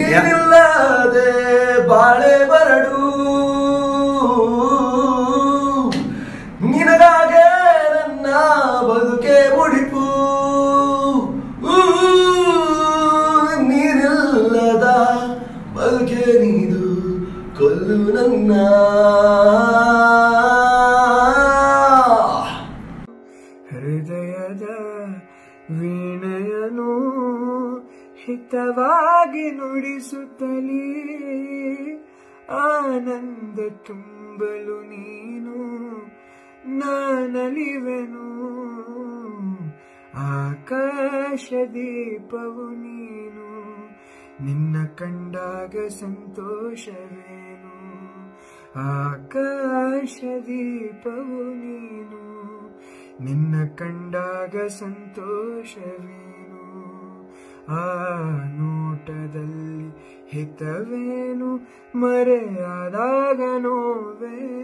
ನೀನಿಲ್ಲದೆ ಬಾಳೆ ಬರಡು ನಿನಗಾಗೆ ನನ್ನ ಬದುಕೆ ಮುಡಿಪು ಊ, ನೀನಿಲ್ಲದ ಬದುಕೆ ನೀದು ಕೊಲ್ಲು ನನ್ನ ಹೃದಯದ ವೀಣೆಯನು ಹಿತವಾಗಿ ನುಡಿಸುತ್ತಲೇ ಆನಂದ ತುಂಬಲು ನೀನು ನಾನಲಿವೆನು ಆಕಾಶ ದೀಪವು ನೀನು ನಿನ್ನ ಕಂಡಾಗ ಸಂತೋಷವೇನು ಆಕಾಶ ದೀಪವು ನೀನು ನಿನ್ನ ಕಂಡಾಗ ಸಂತೋಷವೇನು ಆ ನೋಟದಲ್ಲಿ ಹಿತವೇನು ಮರೆಯಾದಾಗ ನೋವೇನು